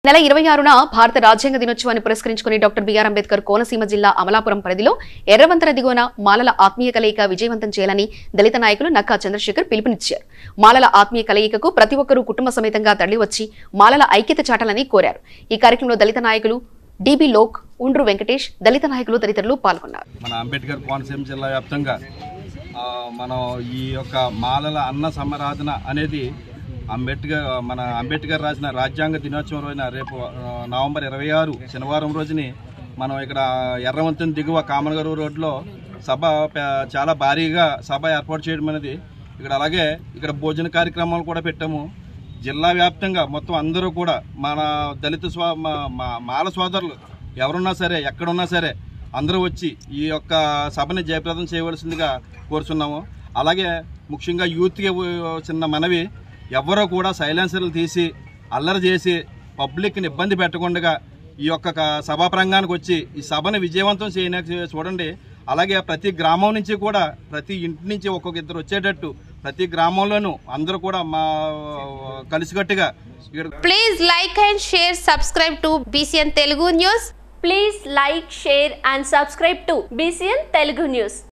నెల ఇరవై ఆరున భారత రాజ్యాంగ దినోత్సవాన్ని పురస్కరించుకుని డాక్టర్ బిఆర్ అంబేద్కర్ కోనసీమ జిల్లా అమలాపురం పరిధిలో ఎర్రవంతర దిగువన మాలల ఆత్మీయ కలయిక విజయవంతం చేయాలని దళిత నాయకులు నక్కా చంద్రశేఖర్ పిలుపునిచ్చారు మాలల ఆత్మీయ కలయికకు ప్రతి ఒక్కరూ కుటుంబ సమేతంగా తరలివచ్చి మాలల ఐక్యత చాటాలని కోరారు ఈ కార్యక్రమంలో దళిత నాయకులు డిబి లోక్ ఉండ్రు వెంకటేష్ దళిత నాయకులు తదితరులు పాల్గొన్నారు మన అంబేద్కర్ కోనసీమ జిల్లా వ్యాప్తంగా ఆ, మనం ఈ యొక్క మాలల అన్న సమారాధన అనేది అంబేద్కర్ మన అంబేద్కర్ రాసిన రాజ్యాంగ దినోత్సవం రోజున రేపు ఆ, నవంబర్ ఇరవై ఆరు శనివారం రోజుని మనం ఇక్కడ ఎర్రవంతెన దిగువ కామనగరు రోడ్లో సభ ప- చాలా భారీగా సభ ఏర్పాటు చేయడం అనేది ఇక్కడ అలాగే ఇక్కడ భోజన కార్యక్రమాలు కూడా పెట్టాము జిల్లా వ్యాప్తంగా మొత్తం అందరూ కూడా మన దళిత స్వా మా- మా- మాల సోదరులు ఎవరున్నా సరే ఎక్కడున్నా సరే అందరూ వచ్చి ఈ యొక్క సభని జయప్రదం చేయవలసిందిగా కోరుచున్నాము అలాగే ముఖ్యంగా యూత్కి చిన్న మనవి ఎవరో కూడా సైలెన్సర్లు తీసి అల్లరి చేసి పబ్లిక్ని ఇబ్బంది పెట్టకుండా ఈ యొక్క క- సభా ప్రాంగణానికి వచ్చి ఈ సభను విజయవంతం చేయడానికి చూడండి అలాగే ప్రతి గ్రామం నుంచి కూడా ప్రతి ఇంటి నుంచి ఒక్కొక్క ఇద్దరు వచ్చేటట్టు ప్రతి గ్రామంలోనూ అందరూ కూడా మా కలిసికట్టుగా ఇక్కడ Please like and share, subscribe to BCN Telugu News. Please like, share and subscribe to BCN Telugu News.